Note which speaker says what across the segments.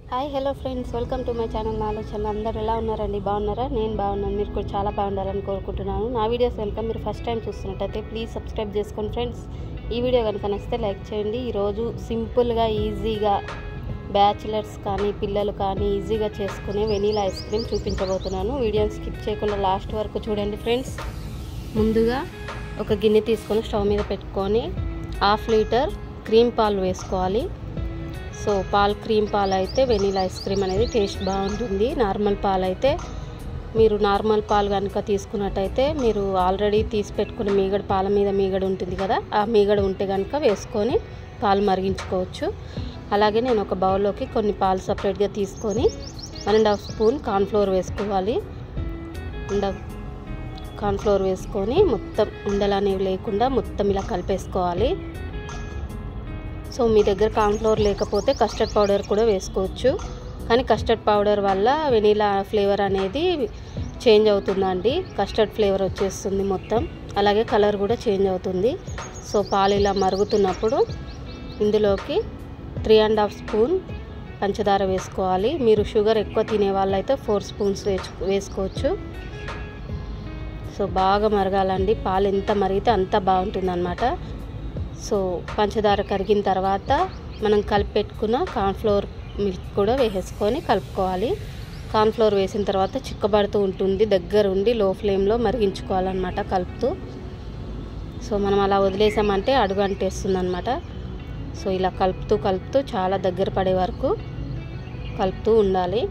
Speaker 1: hi hello friends welcome to my channel నా ఆలోచనలు అందరూ ఎలా ఉన్నారండి బాగున్నారా నేను బాగున్నాను మీరు కూడా చాలా బాగుండాలని కోరుకుంటున్నాను నా వీడియోస్ కనుక మీరు ఫస్ట్ టైం చూస్తున్నట్టయితే ప్లీజ్ సబ్స్క్రైబ్ చేసుకోండి ఫ్రెండ్స్ ఈ వీడియో కనుక నచ్చితే లైక్ చేయండి ఈరోజు సింపుల్గా ఈజీగా బ్యాచిలర్స్ కానీ పిల్లలు కానీ ఈజీగా చేసుకునే వెనీలా ఐస్ క్రీమ్ చూపించబోతున్నాను వీడియోని స్కిప్ చేయకుండా లాస్ట్ వరకు చూడండి ఫ్రెండ్స్ ముందుగా ఒక గిన్నె తీసుకొని స్టవ్ మీద పెట్టుకొని హాఫ్ లీటర్ క్రీమ్ పాలు వేసుకోవాలి సో పాల్ క్రీమ్ పాలు అయితే వెనీలా ఐస్ క్రీమ్ అనేది టేస్ట్ బాగుంటుంది నార్మల్ పాలు అయితే మీరు నార్మల్ పాలు కనుక తీసుకున్నట్టయితే మీరు ఆల్రెడీ తీసి పెట్టుకున్న మీగడ పాల మీద మీగడ ఉంటుంది కదా ఆ మీగడ ఉంటే కనుక వేసుకొని పాలు మరిగించుకోవచ్చు అలాగే నేను ఒక బౌల్లోకి కొన్ని పాలు సపరేట్గా తీసుకొని one and half spoon cornflour వేసుకోవాలి అండ్ కార్న్ఫ్లోర్ వేసుకొని మొత్తం ఉండలు అనేవి లేకుండా మొత్తం ఇలా కలిపేసుకోవాలి సో మీ దగ్గర కార్న్ఫ్లోర్ లేకపోతే కస్టర్డ్ పౌడర్ కూడా వేసుకోవచ్చు కానీ కస్టర్డ్ పౌడర్ వల్ల వెనీలా ఫ్లేవర్ అనేది చేంజ్ అవుతుందండి కస్టర్డ్ ఫ్లేవర్ వచ్చేస్తుంది మొత్తం అలాగే కలర్ కూడా చేంజ్ అవుతుంది సో పాలు ఇలా మరుగుతున్నప్పుడు ఇందులోకి త్రీ అండ్ హాఫ్ స్పూన్ పంచదార వేసుకోవాలి మీరు షుగర్ ఎక్కువ తినే వాళ్ళైతే ఫోర్ స్పూన్స్ వేసుకోవచ్చు సో బాగా మరగాలండి పాలు ఎంత మరిగితే అంత బాగుంటుంది అనమాట సో పంచదార కరిగిన తర్వాత మనం కలిపి పెట్టుకున్న కార్న్ఫ్లోర్ మిల్క్ కూడా వేసేసుకొని కలుపుకోవాలి కార్న్ఫ్లోర్ వేసిన తర్వాత చిక్కబడుతూ ఉంటుంది దగ్గర ఉండి లో ఫ్లేమ్లో మరిగించుకోవాలన్నమాట కలుపుతూ సో మనం అలా వదిలేసామంటే అడుగు అంటేస్తుంది అనమాట సో ఇలా కలుపుతూ కలుపుతూ చాలా దగ్గర పడే వరకు కలుపుతూ ఉండాలి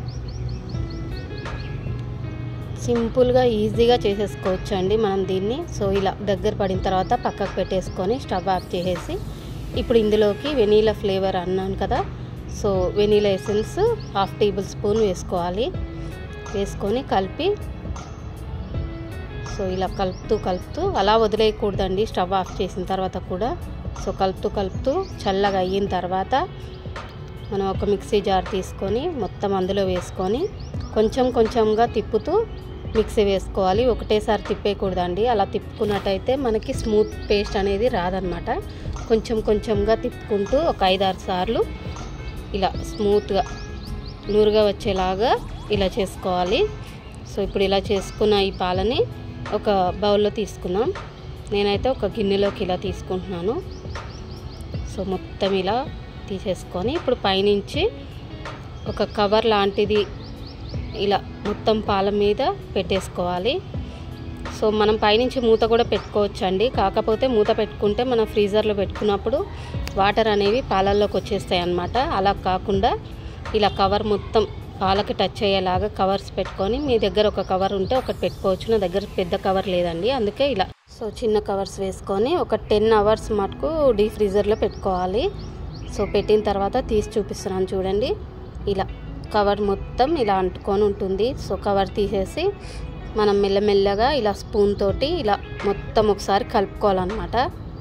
Speaker 1: సింపుల్గా ఈజీగా చేసేసుకోవచ్చు అండి మనం దీన్ని సో ఇలా దగ్గర పడిన తర్వాత పక్కకు పెట్టేసుకొని స్టవ్ ఆఫ్ చేసేసి ఇప్పుడు ఇందులోకి వెనీలా ఫ్లేవర్ అన్నాను కదా so vanilla essence half table spoon వేసుకోవాలి వేసుకొని కలిపి సో ఇలా కలుపుతూ కలుపుతూ అలా వదిలేయకూడదండి స్టవ్ ఆఫ్ చేసిన తర్వాత కూడా సో కలుపుతూ కలుపుతూ చల్లగా అయిన తర్వాత మనం ఒక మిక్సీ జార్ తీసుకొని మొత్తం అందులో వేసుకొని కొంచెం కొంచెంగా తిప్పుతూ మిక్సీ వేసుకోవాలి ఒకటేసారి తిప్పేయకూడదండి అలా తిప్పుకున్నట్టయితే మనకి స్మూత్ పేస్ట్ అనేది రాదనమాట కొంచెం కొంచెంగా తిప్పుకుంటూ ఒక ఐదారు సార్లు ఇలా స్మూత్గా నూరుగా వచ్చేలాగా ఇలా చేసుకోవాలి సో ఇప్పుడు ఇలా చేసుకున్న ఈ పాలని ఒక బౌల్లో తీసుకున్నాం నేనైతే ఒక గిన్నెలోకి ఇలా తీసుకుంటున్నాను సో మొత్తం ఇలా తీసేసుకొని ఇప్పుడు పైనుంచి ఒక కవర్ లాంటిది ఇలా మొత్తం పాల మీద పెట్టేసుకోవాలి సో మనం పైనుంచి మూత కూడా పెట్టుకోవచ్చు అండి కాకపోతే మూత పెట్టుకుంటే మనం ఫ్రీజర్లో పెట్టుకున్నప్పుడు వాటర్ అనేవి పాలల్లోకి వచ్చేస్తాయి అన్నమాట అలా కాకుండా ఇలా కవర్ మొత్తం పాలకి టచ్ అయ్యేలాగా కవర్స్ పెట్టుకొని మీ దగ్గర ఒక కవర్ ఉంటే ఒకటి పెట్టుకోవచ్చు నా దగ్గర పెద్ద కవర్ లేదండి అందుకే ఇలా సో చిన్న కవర్స్ వేసుకొని ఒక టెన్ అవర్స్ మటుకు డీ ఫ్రీజర్లో పెట్టుకోవాలి సో పెట్టిన తర్వాత తీసి చూపిస్తున్నాను చూడండి ఇలా కవర్ మొత్తం ఇలా అంటుకొని ఉంటుంది సో కవర్ తీసేసి మనం మెల్లమెల్లగా ఇలా స్పూన్ తోటి ఇలా మొత్తం ఒకసారి కలుపుకోవాలన్నమాట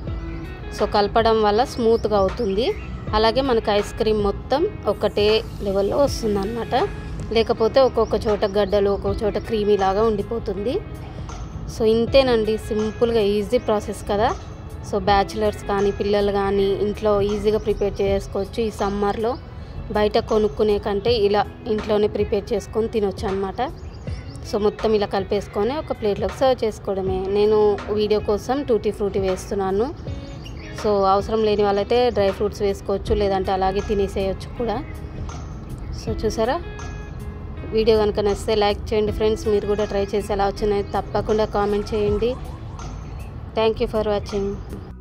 Speaker 1: సో కలపడం వల్ల స్మూత్గా అవుతుంది అలాగే మనకి ఐస్ క్రీమ్ మొత్తం ఒకటే లెవెల్లో వస్తుంది అనమాట లేకపోతే ఒక్కొక్క చోట గడ్డలు ఒక్కొక్క చోట క్రీమీ లాగా ఉండిపోతుంది సో ఇంతేనండి సింపుల్గా ఈజీ ప్రాసెస్ కదా సో బ్యాచిలర్స్ కానీ పిల్లలు కానీ ఇంట్లో ఈజీగా ప్రిపేర్ చేసుకోవచ్చు ఈ సమ్మర్లో బయట కొనుక్కునే కంటే ఇలా ఇంట్లోనే ప్రిపేర్ చేసుకొని తినొచ్చు అనమాట సో మొత్తం ఇలా కలిపేసుకొని ఒక ప్లేట్లోకి సర్వ్ చేసుకోవడమే నేను వీడియో కోసం టూటీ ఫ్రూటీ వేస్తున్నాను సో అవసరం లేని వాళ్ళైతే డ్రై ఫ్రూట్స్ వేసుకోవచ్చు లేదంటే అలాగే తినేసేయచ్చు కూడా సో చూసారా వీడియో కనుక నచ్చితే లైక్ చేయండి ఫ్రెండ్స్ మీరు కూడా ట్రై చేసి ఎలా వచ్చినాయి తప్పకుండా కామెంట్ చేయండి థ్యాంక్ యూ ఫర్ వాచింగ్